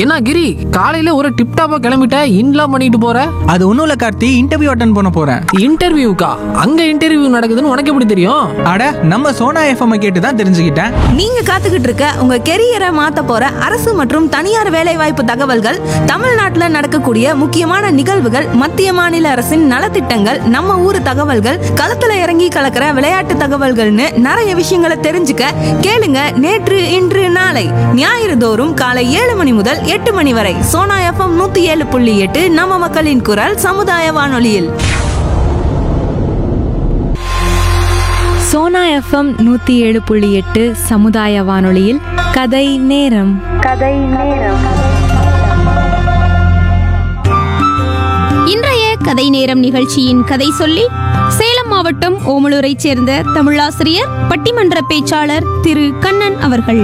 என்ன கிரி காலையில ஒரு டிப் டாப்பா கிளம்பிட்ட இன்லாம் பண்ணிட்டு போற அது ஒன்றும் இல்லை கார்த்தி இன்டர்வியூ அட்டன் பண்ண போகிறேன் இன்டர்வியூக்கா அங்க இன்டர்வியூ நடக்குதுன்னு உனக்கு எப்படி தெரியும் அட நம்ம சோனா எஃப்எம் கேட்டு தான் தெரிஞ்சுக்கிட்டேன் நீங்க காத்துக்கிட்டு இருக்க உங்க கெரியரை மாத்த போற அரசு மற்றும் தனியார் வேலைவாய்ப்பு தகவல்கள் தமிழ்நாட்டுல நடக்கக்கூடிய முக்கியமான நிகழ்வுகள் மத்திய மாநில அரசின் நலத்திட்டங்கள் நம்ம ஊர் தகவல்கள் களத்துல இறங்கி கலக்கிற விளையாட்டு தகவல்கள்னு நிறைய விஷயங்களை தெரிஞ்சுக்க கேளுங்க நேற்று இன்று நாளை ஞாயிறு தோறும் காலை ஏழு மணி முதல் எட்டு மணி வரை சோனா எஃப்எம் நூத்தி ஏழு புள்ளி எட்டு நம்ம மக்களின் குரல் சமுதாய வானொலியில் சோனா எஃப்எம் நூற்றி ஏழு புள்ளி எட்டு சமுதாய வானொலியில் கதை நேரம் இன்றைய கதை நேரம் நிகழ்ச்சியின் கதை சொல்லி சேலம் மாவட்டம் ஓமலூரைச் சேர்ந்த தமிழாசிரியர் பட்டிமன்ற பேச்சாளர் திரு கண்ணன் அவர்கள்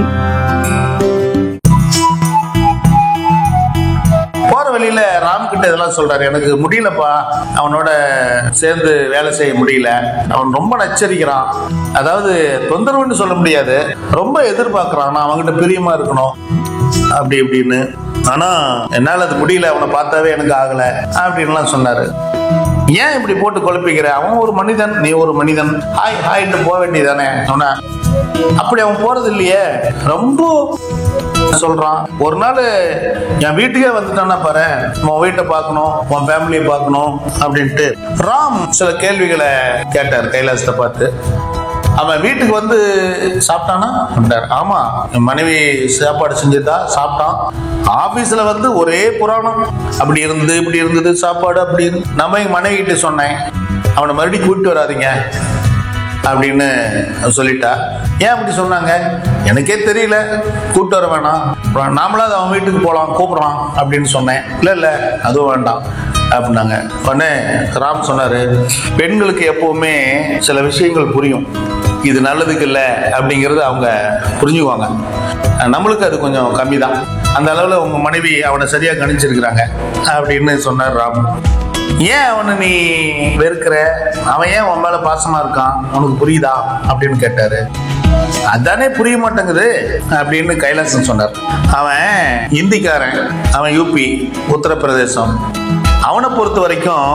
போற வழியில ராம் கிட்ட இதெல்லாம் சொல்றாரு எனக்கு முடியலப்பா அவனோட சேர்ந்து வேலை செய்ய முடியல அவன் ரொம்ப நச்சரிக்கிறான் அதாவது தொந்தரவுன்னு சொல்ல முடியாது ரொம்ப எதிர்பார்க்கறான் நான் அவன்கிட்ட பிரியமா இருக்கணும் அப்படி இப்படின்னு ஆனா என்னால அது முடியல அவனை பார்த்தாவே எனக்கு ஆகல அப்படின்லாம் சொன்னாரு ஏன் இப்படி போட்டு குழப்பிக்கிற அவன் ஒரு மனிதன் நீ ஒரு மனிதன் ஹாய் ஹாய்ட்டு போக வேண்டியதானே சொன்ன அப்படி அவன் போறது இல்லையே ரொம்ப சொல்றான் ஒரு நாள் என் வீட்டுக்கே வந்துட்டான்னா பாரு உன் வீட்டை பார்க்கணும் உன் ஃபேமிலியை பார்க்கணும் அப்படின்ட்டு ராம் சில கேள்விகளை கேட்டார் கைலாசத்தை பார்த்து அவன் வீட்டுக்கு வந்து சாப்பிட்டானா அப்படின்ட்டார் ஆமா என் மனைவி சாப்பாடு செஞ்சுதா சாப்பிட்டான் ஆபீஸ்ல வந்து ஒரே புராணம் அப்படி இருந்தது இப்படி இருந்தது சாப்பாடு அப்படி இருந்து நம்ம எங்க மனைவி கிட்ட சொன்னேன் அவனை மறுபடியும் கூப்பிட்டு வராதீங்க அப்படின்னு சொல்லிட்டா ஏன் அப்படி சொன்னாங்க எனக்கே தெரியல கூப்பிட்டு வர வேணாம் அப்புறம் நாமளாவது அவன் வீட்டுக்கு போகலாம் கூப்பிடுறான் அப்படின்னு சொன்னேன் இல்லை இல்லை அதுவும் வேண்டாம் அப்படின்னாங்க உடனே ராம் சொன்னாரு பெண்களுக்கு எப்பவுமே சில விஷயங்கள் புரியும் இது நல்லதுக்கு இல்லை அப்படிங்கிறது அவங்க புரிஞ்சுக்குவாங்க நம்மளுக்கு அது கொஞ்சம் கம்மி தான் அந்த அளவில் உங்கள் மனைவி அவனை சரியாக கணிச்சிருக்கிறாங்க அப்படின்னு சொன்னார் ராம் ஏன் அவனை நீ வெறுக்கிற அவன் ஏன் உன் மேல பாசமா இருக்கான் உனக்கு புரியுதா அப்படின்னு கேட்டாரு அதானே புரிய மாட்டேங்குது அப்படின்னு கைலாசம் சொன்னார் அவன் இந்திக்காரன் அவன் யூபி உத்தரப்பிரதேசம் அவனை பொறுத்த வரைக்கும்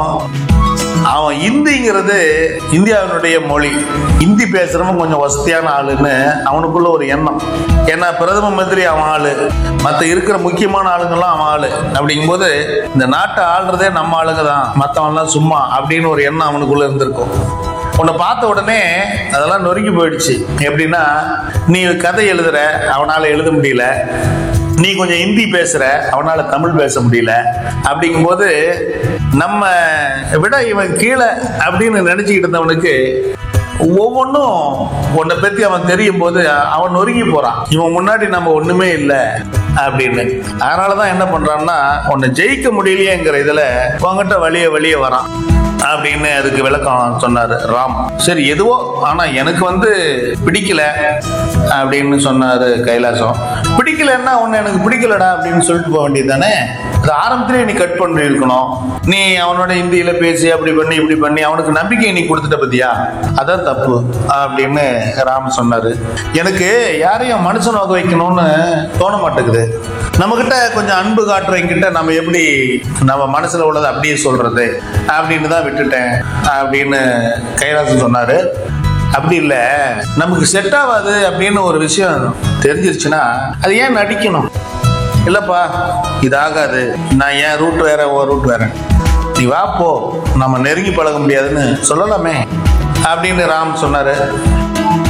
அவன் இந்திங்கிறது இந்தியாவினுடைய மொழி இந்தி பேசுறவன் கொஞ்சம் வசதியான ஆளுன்னு அவனுக்குள்ள ஒரு எண்ணம் ஏன்னா பிரதம மந்திரி அவன் ஆளு மற்ற இருக்கிற முக்கியமான ஆளுங்கெல்லாம் அவன் ஆளு அப்படிங்கும்போது இந்த நாட்டை ஆள்றதே நம்ம ஆளுங்க தான் மற்றவன்லாம் சும்மா அப்படின்னு ஒரு எண்ணம் அவனுக்குள்ள இருந்திருக்கும் உன்னை பார்த்த உடனே அதெல்லாம் நொறுங்கி போயிடுச்சு எப்படின்னா நீ கதை எழுதுற அவனால எழுத முடியல நீ கொஞ்சம் ஹிந்தி பேசுற அவனால தமிழ் பேச முடியல அப்படிங்கும்போது நம்ம விட இவன் கீழே அப்படின்னு நினைச்சுக்கிட்டு இருந்தவனுக்கு ஒவ்வொன்றும் உன்னை பத்தி அவன் தெரியும் போது அவன் நொறுங்கி போறான் இவன் முன்னாடி நம்ம ஒண்ணுமே இல்லை அப்படின்னு அதனாலதான் என்ன பண்றான்னா உன்னை ஜெயிக்க முடியலையேங்கிற இதுல உன்கிட்ட வழிய வெளியே வரான் அப்படின்னு அதுக்கு விளக்கம் சொன்னாரு ராம் சரி எதுவோ ஆனா எனக்கு வந்து பிடிக்கல அப்படின்னு சொன்னாரு கைலாசம் பிடிக்கலன்னா உன்னை எனக்கு பிடிக்கலடா அப்படின்னு சொல்லிட்டு போக வேண்டியது தானே அது ஆரம்பத்திலே நீ கட் பண்ணி இருக்கணும் நீ அவனோட ஹிந்தியில பேசி அப்படி பண்ணி இப்படி பண்ணி அவனுக்கு நம்பிக்கை நீ கொடுத்துட்ட பத்தியா அதான் தப்பு அப்படின்னு ராம் சொன்னாரு எனக்கு யாரையும் மனுஷன் வகை வைக்கணும்னு தோண மாட்டேங்குது நம்ம கிட்ட கொஞ்சம் அன்பு காட்டுறவங்கிட்ட நம்ம எப்படி நம்ம மனசுல உள்ளதை அப்படியே சொல்றது அப்படின்னு தான் விட்டுட்டேன் அப்படின்னு கைலாசம் சொன்னாரு அப்படி இல்லை நமக்கு செட் ஆகாது அப்படின்னு ஒரு விஷயம் தெரிஞ்சிருச்சுன்னா அது ஏன் நடிக்கணும் இல்லப்பா இது ஆகாது நான் ஏன் ரூட் வேற ஓ ரூட் வேற நீ வா போ நம்ம நெருங்கி பழக முடியாதுன்னு சொல்லலாமே அப்படின்னு ராம் சொன்னாரு